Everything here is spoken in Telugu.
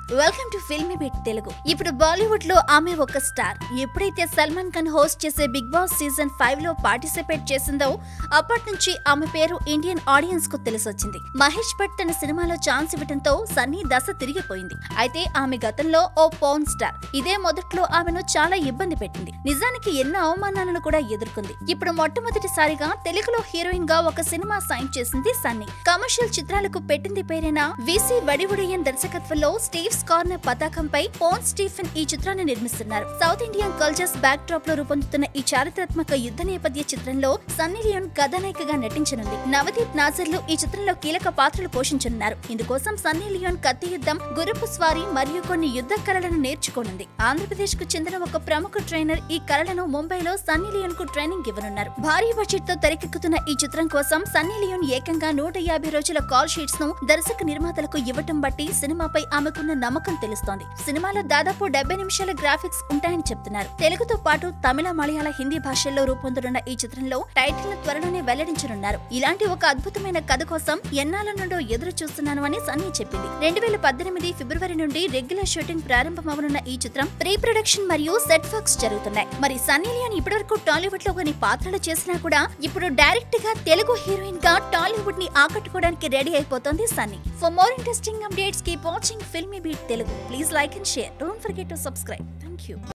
welcome to filmy bit Telugu ఇప్పుడు బాలీవుడ్ లో ఆమె ఒక స్టార్ ఎప్పుడైతే సల్మాన్ ఖాన్ హోస్ట్ చేసే బిగ్ బాస్ సీజన్ ఫైవ్ లో పార్టిసిపేట్ చేసిందో అప్పటి నుంచి ఆమె పేరు ఇండియన్ ఆడియన్స్ కు తెలిసొచ్చింది మహేష్ భట్ తన సినిమాలో ఛాన్స్ ఇవ్వడంతో సన్నీ దశ తిరిగిపోయింది అయితే ఆమె గతంలో ఓ పౌన్ స్టార్ ఇదే మొదట్లో ఆమెను చాలా ఇబ్బంది పెట్టింది నిజానికి ఎన్నో అవమానాలను కూడా ఎదుర్కొంది ఇప్పుడు మొట్టమొదటిసారిగా తెలుగులో హీరోయిన్ గా ఒక సినిమా సైన్ చేసింది సన్నీ కమర్షియల్ చిత్రాలకు పెట్టింది పేరైన విసి వడివుడియన్ దర్శకత్వంలో స్టీవ్స్ కార్నర్ పతాకంపై పోన్ స్టీఫెన్ ఈ చిత్రాన్ని నిర్మిస్తున్నారు south Indian cultures backdrop లో రూపొందుతున్న ఈ చారిత్రాత్మక యుద్ధ నేపథ్య చిత్రంలో సన్నీ లియోన్ కథానాయికగా నటించనుంది నవదీప్ నాజర్లు ఈ చిత్రంలో కీలక పాత్రలు పోషించనున్నారు ఇందుకోసం సన్నీ లియోన్ కత్తి యుద్ధం గుర్రపు స్వారీ మరియు కొన్ని యుద్ధ కళలను నేర్చుకోనుంది ఆంధ్రప్రదేశ్ కు చెందిన ఒక ప్రముఖ ట్రైనర్ ఈ కళలను ముంబైలో సన్నీ లియోన్ కు ట్రైనింగ్ ఇవ్వనున్నారు భారీ బడ్జెట్ తో తెరకెక్కుతున్న ఈ చిత్రం కోసం సన్నీ లియోన్ ఏకంగా నూట యాభై రోజుల కాల్ షీట్స్ ను దర్శక నిర్మాతలకు ఇవ్వటం బట్టి సినిమాపై ఆమెకున్న నమ్మకం తెలుస్తోంది సినిమాలో దాదాపు డెబ్బై నిమిషాల గ్రాఫిక్స్ ఉంటాయని చెప్తున్నారు తెలుగుతో పాటు తమిళ మలయాళ హిందీ భాషల్లో రూపొందనున్న ఈ చిత్రంలో టైటిల్ ను త్వరలోనే వెల్లడించనున్నారు ఇలాంటి ఒక అద్భుతమైన కథ కోసం ఎన్నాళ్ళ నుండో ఎదురు చూస్తున్నాను అని సన్నీ చెప్పింది రెండు వేల పద్దెనిమిది ఫిబ్రవరి నుండి రెగ్యులర్ షూటింగ్ ప్రారంభమవనున్న ఈ చిత్రం ప్రీ ప్రొడక్షన్ మరియు సెట్ వర్క్స్ జరుగుతున్నాయి మరి సన్నీ లియోన్ ఇప్పటివరకు టాలీవుడ్ లో కొన్ని పాత్రలు చేసినా కూడా ఇప్పుడు డైరెక్ట్ గా తెలుగు హీరోయిన్ గా టాలీవుడ్ ని ఆకట్టుకోవడానికి రెడీ అయిపోతోంది Sunny for more interesting updates keep watching filmy beat Telugu please like and share don't forget to subscribe thank you